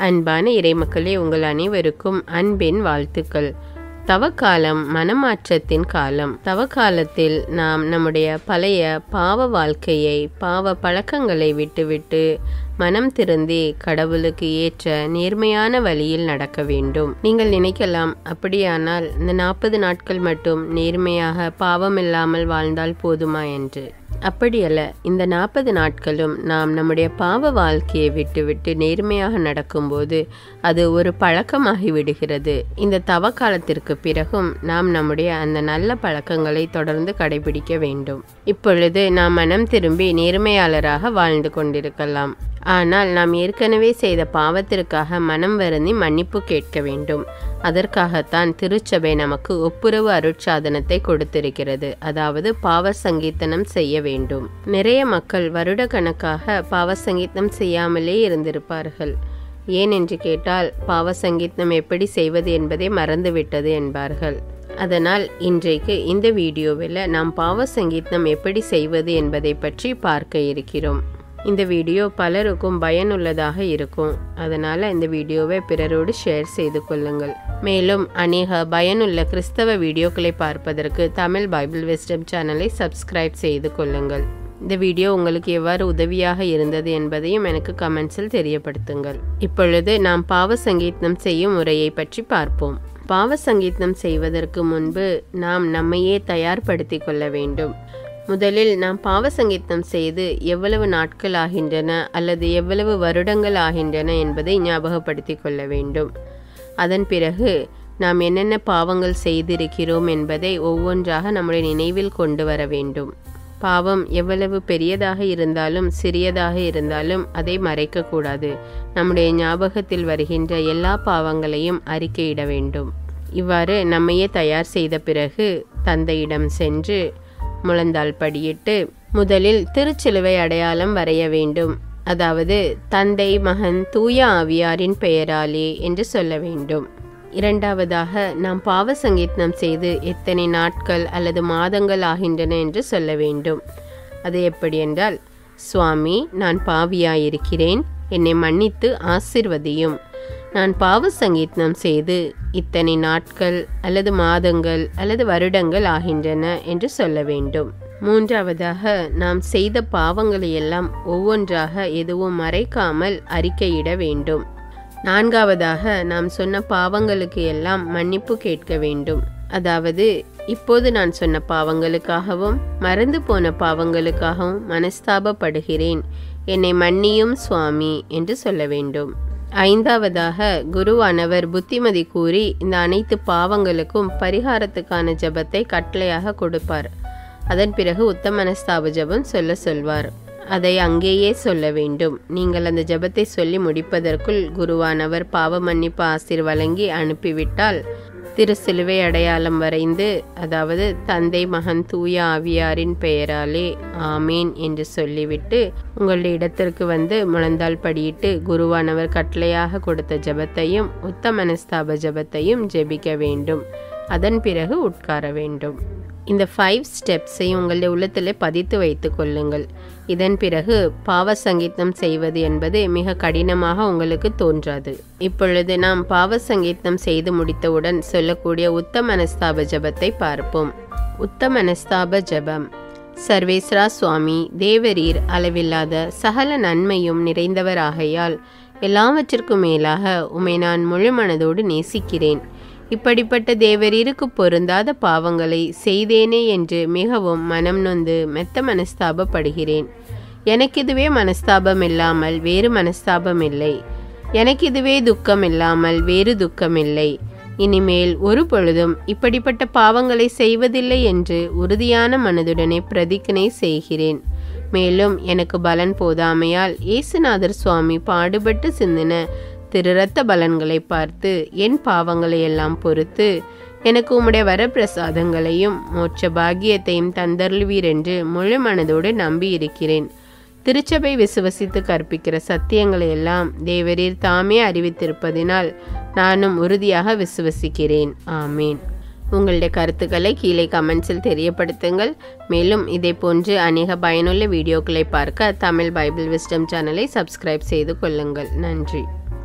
அன்பான இறைமக்களே உங்கள் அனைவருக்கும் அன்பின் வாழ்த்துக்கள் தவக்காலம் மனமாற்றத்தின் காலம் தவக்காலத்தில் நாம் நம்முடைய பழைய பாவ வாழ்க்கையை பாவ பழக்கங்களை விட்டுவிட்டு மனம் திருந்தி கடவுளுக்கு ஏற்ற நேர்மையான வழியில் நடக்க வேண்டும் நீங்கள் நினைக்கலாம் அப்படியானால் இந்த நாற்பது நாட்கள் மட்டும் நேர்மையாக பாவமில்லாமல் வாழ்ந்தால் போதுமா என்று அப்படியல்ல இந்த நாற்பது நாட்களும் நாம் நம்முடைய பாவ வாழ்க்கையை விட்டுவிட்டு நேர்மையாக நடக்கும்போது அது ஒரு பழக்கமாகி விடுகிறது இந்த தவ காலத்திற்கு பிறகும் நாம் நம்முடைய அந்த நல்ல பழக்கங்களை தொடர்ந்து கடைபிடிக்க வேண்டும் இப்பொழுது நாம் மனம் திரும்பி நேர்மையாளராக வாழ்ந்து கொண்டிருக்கலாம் ஆனால் நாம் ஏற்கனவே செய்த பாவத்திற்காக மனம் வருந்தி மன்னிப்பு கேட்க வேண்டும் அதற்காகத்தான் திருச்சபை நமக்கு ஒப்புரவு அருட்சாதனத்தை கொடுத்திருக்கிறது அதாவது பாவ சங்கீதனம் செய்ய வேண்டும் நிறைய மக்கள் வருட கணக்காக பாவ சங்கீதம் செய்யாமலே இருந்திருப்பார்கள் ஏன் என்று கேட்டால் பாவ சங்கீதம் எப்படி செய்வது என்பதை மறந்துவிட்டது என்பார்கள் அதனால் இன்றைக்கு இந்த வீடியோவில் நாம் பாவ சங்கீதம் எப்படி செய்வது என்பதை பற்றி பார்க்க இருக்கிறோம் இந்த வீடியோ பலருக்கும் பயனுள்ளதாக இருக்கும் அதனால் இந்த வீடியோவை பிறரோடு ஷேர் செய்து கொள்ளுங்கள் மேலும் அநேக பயனுள்ள கிறிஸ்தவ வீடியோக்களை பார்ப்பதற்கு தமிழ் பைபிள் விஸ்டம் சேனலை சப்ஸ்கிரைப் செய்து கொள்ளுங்கள் இந்த வீடியோ உங்களுக்கு எவ்வாறு உதவியாக இருந்தது என்பதையும் எனக்கு கமெண்ட்ஸில் தெரியப்படுத்துங்கள் இப்பொழுது நாம் பாவ சங்கீதம் செய்யும் முறையை பற்றி பார்ப்போம் பாவ சங்கீதம் செய்வதற்கு முன்பு நாம் நம்மையே தயார்படுத்தி கொள்ள வேண்டும் முதலில் நாம் பாவ சங்கீதம் செய்து எவ்வளவு நாட்கள் ஆகின்றன அல்லது எவ்வளவு வருடங்கள் ஆகின்றன என்பதை ஞாபகப்படுத்தி கொள்ள வேண்டும் அதன் பிறகு நாம் என்னென்ன பாவங்கள் செய்திருக்கிறோம் என்பதை ஒவ்வொன்றாக நம்முடைய நினைவில் கொண்டு வர வேண்டும் பாவம் எவ்வளவு பெரியதாக இருந்தாலும் சிறியதாக இருந்தாலும் அதை மறைக்கக்கூடாது நம்முடைய ஞாபகத்தில் வருகின்ற எல்லா பாவங்களையும் அறிக்கையிட வேண்டும் இவ்வாறு நம்மையே தயார் செய்த பிறகு தந்தையிடம் சென்று முழந்தால் படியிட்டு முதலில் திருச்சிலுவை அடையாளம் வரைய வேண்டும் அதாவது தந்தை மகன் தூய ஆவியாரின் பெயராலே என்று சொல்ல வேண்டும் இரண்டாவதாக நாம் பாவ சங்கீதம் செய்து எத்தனை நாட்கள் அல்லது மாதங்கள் ஆகின்றன என்று சொல்ல வேண்டும் அது எப்படி என்றால் சுவாமி நான் பாவியாயிருக்கிறேன் என்னை மன்னித்து ஆசிர்வதியும் நான் பாவ சங்கீதம் செய்து இத்தனை நாட்கள் அல்லது மாதங்கள் அல்லது வருடங்கள் ஆகின்றன என்று சொல்ல வேண்டும் மூன்றாவதாக நாம் செய்த பாவங்களை எல்லாம் ஒவ்வொன்றாக எதுவும் மறைக்காமல் அறிக்கையிட வேண்டும் நான்காவதாக நாம் சொன்ன பாவங்களுக்கு எல்லாம் மன்னிப்பு கேட்க வேண்டும் அதாவது இப்போது நான் சொன்ன பாவங்களுக்காகவும் மறந்து போன பாவங்களுக்காகவும் மனஸ்தாபப்படுகிறேன் என்னை மன்னியும் சுவாமி என்று சொல்ல வேண்டும் ஐந்தாவதாக குருவானவர் புத்திமதி கூறி இந்த அனைத்து பாவங்களுக்கும் பரிகாரத்துக்கான ஜபத்தை கட்டளையாக கொடுப்பார் அதன் பிறகு உத்தமனஸ்தாப ஜபம் சொல்ல சொல்வார் அதை அங்கேயே சொல்ல வேண்டும் நீங்கள் அந்த ஜபத்தை சொல்லி முடிப்பதற்குள் குருவானவர் பாவ மன்னிப்பு ஆசிர் வழங்கி அனுப்பிவிட்டால் திரு சிலுவை அடையாளம் வரைந்து அதாவது தந்தை மகன் தூய ஆவியாரின் பெயராலே ஆமேன் என்று சொல்லிவிட்டு உங்களுடைய இடத்திற்கு வந்து முழந்தால் படியிட்டு குருவானவர் கட்டளையாக கொடுத்த ஜபத்தையும் உத்தமனஸ்தாப ஜபத்தையும் ஜெபிக்க வேண்டும் அதன் பிறகு உட்கார வேண்டும் இந்த ஃபைவ் ஸ்டெப்ஸை உங்களுடைய உள்ளத்தில் பதித்து வைத்து கொள்ளுங்கள் இதன் பிறகு பாவ சங்கீதம் செய்வது என்பது மிக கடினமாக உங்களுக்கு தோன்றாது இப்பொழுது நாம் பாவ சங்கீதம் செய்து முடித்தவுடன் சொல்லக்கூடிய உத்தமனஸ்தாப ஜபத்தை பார்ப்போம் உத்தமனஸ்தாப ஜபம் சர்வேஸ்வரா சுவாமி தேவரீர் அளவில்லாத சகல நன்மையும் நிறைந்தவராகையால் எல்லாவற்றிற்கும் மேலாக உமை நான் முழு மனதோடு நேசிக்கிறேன் இப்படிப்பட்ட தேவரீருக்கு பொருந்தாத பாவங்களை செய்தேனே என்று மிகவும் மனம் நொந்து மெத்த மனஸ்தாபப்படுகிறேன் எனக்கிதுவே மனஸ்தாபம் இல்லாமல் வேறு மனஸ்தாபம் இல்லை எனக்கிதுவே துக்கம் இல்லாமல் வேறு துக்கம் இல்லை இனிமேல் ஒரு பொழுதும் இப்படிப்பட்ட பாவங்களை செய்வதில்லை என்று உறுதியான மனதுடனே பிரதிக்கனை செய்கிறேன் மேலும் எனக்கு பலன் போதாமையால் இயேசுநாதர் சுவாமி பாடுபட்டு சிந்தின திரு இரத்த பலன்களை பார்த்து என் பாவங்களை எல்லாம் பொறுத்து எனக்கு உம்முடைய வரப்பிரசாதங்களையும் மோட்ச பாக்கியத்தையும் தந்தருள்வீர் என்று முழு மனதோடு நம்பி இருக்கிறேன் திருச்சபை விசுவசித்து கற்பிக்கிற சத்தியங்களை எல்லாம் தேவரீர் தாமே அறிவித்திருப்பதினால் நானும் உறுதியாக விசுவசிக்கிறேன் ஆமேன் உங்களுடைய கருத்துக்களை கீழே கமெண்ட்ஸில் தெரியப்படுத்துங்கள் மேலும் இதே போன்று அநேக பயனுள்ள வீடியோக்களை பார்க்க தமிழ் பைபிள் விஸ்டம் சேனலை சப்ஸ்கிரைப் செய்து கொள்ளுங்கள் நன்றி